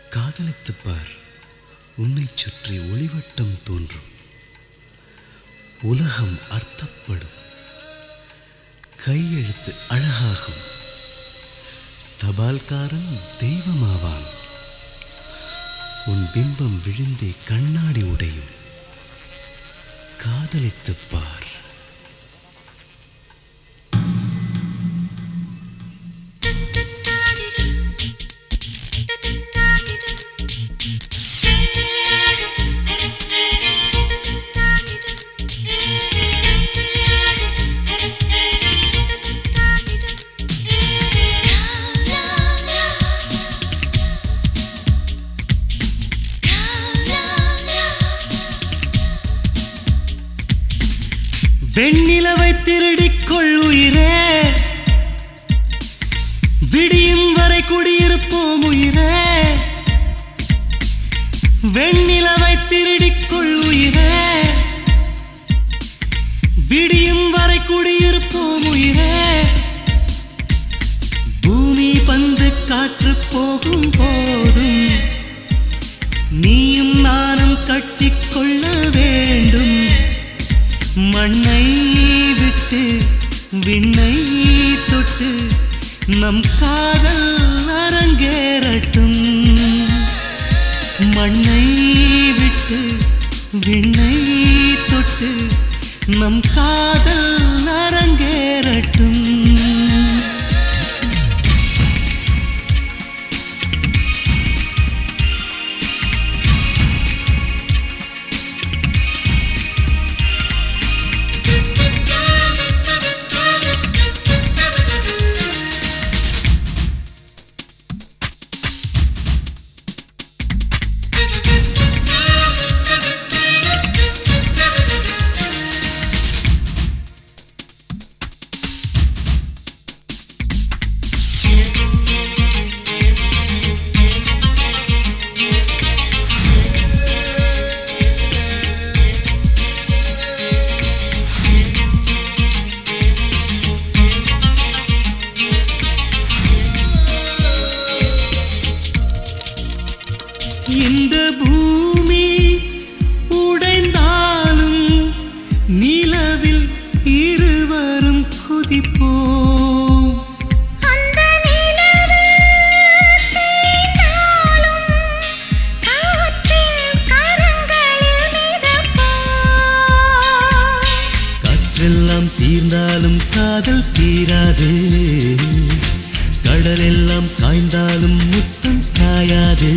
காதலித்துப் பார் உன்னைச் சுற்றி ஒளிவட்டம் தோன்றும் உலகம் அர்த்தப்படும் கையெழுத்து அழகாகும் தபால்காரன் தெய்வமாவான் உன் பிம்பம் விழுந்தே கண்ணாடி உடையும் காதலித்துப் பார் வெண்ணிலவை திருடிக் கொள்ளுயிரே விடியும் வரை குடியிருப்போம் உயிரே வெண்ணிலவை திருடிக் கொள்ளுயிரே விடியும் வரை குடியிருப்போம் உயிரே பூமி பந்து காற்று போகும் போதும் நீயும் நானும் கட்டிக்கொள்ள வேண்டும் மண்ணை விட்டு விண்ணை தொட்டு நம் காதல் அரங்கேறட்டும் மண்ணை விட்டு விண்ணை தொட்டு நம் காதல் அரங்கேறட்டும் இந்த பூமி உடைந்தாலும் நிலவில் இருவரும் குதிப்போம் அந்த நிலவு தேய்ந்தாலும் காற்றில் கரங்களில் மிதப்போம் காற்றெல்லாம் தீர்ந்தாலும் காதல் தீராது கடலெல்லாம் சாய்ந்தாலும் முத்தம் சாயாது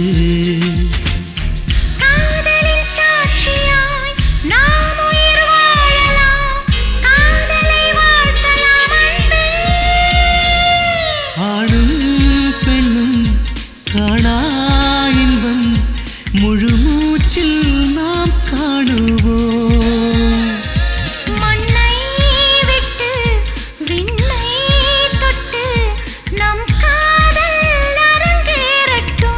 காதலின் சாட்சியாய் நாம் உயிர் வாழலாம் காதலை வாழ்த்தலாம் அன்பே ஆணும் பெண்ணும் காணா இன்பம் முழு மூச்சில் நாம் காணுவோம் மண்ணை விட்டு விண்ணை தொட்டு நம் காதல் அரங்கேறட்டும்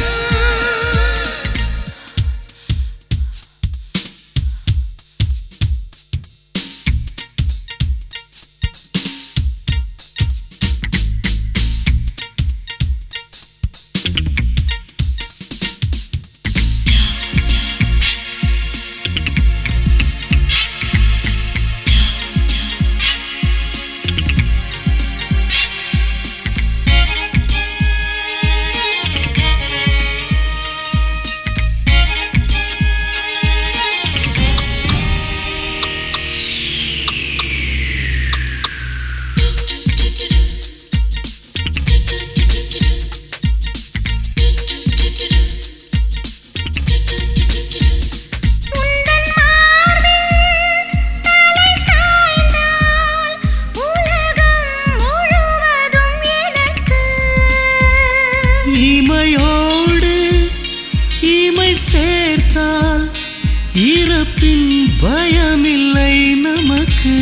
உந்தன் மார்பில் தலை சாய்ந்தால் உலகம் முழுவதும் எனக்கு இமையோடு இமை சேர்த்தால் இறப்பின் பயமில்லை நமக்கு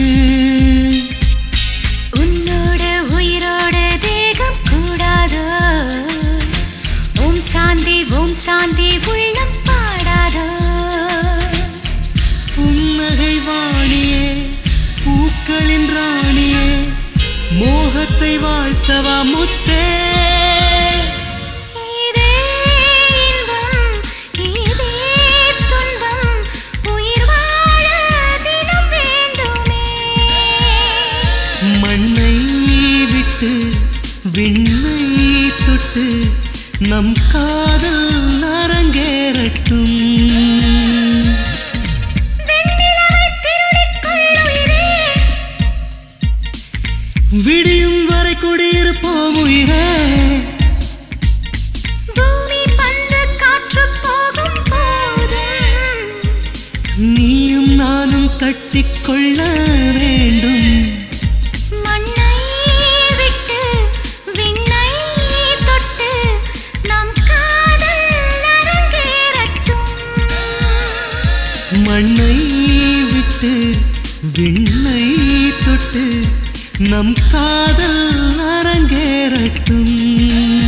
உன்னோட உயிரோட தேகம் கூடாதோ ஓம் சாந்தி ஓம் சாந்தி உள்ளம் பாடாதோ புன்னகை வாணியே பூக்களின் ராணியே மோகத்தை வாழ்த்தவா முத்தே இதே நம் காதல் அரங்கேறட்டும் வெண்ணிலவை திருடிக் கொள்ளுயிரே விடியும் வரை குடியிருப்போம் உயிரே பூமி பந்து காற்று போகும் போதும் நீயும் நானும் கட்டிக்கொள்ள வேண்டும் மண்ணை விட்டு விண்ணை தொட்டு நம் காதல் அரங்கேறட்டும் மண்ணை விட்டு விண்ணை தொட்டு நம் காதல் அரங்கேறட்டும்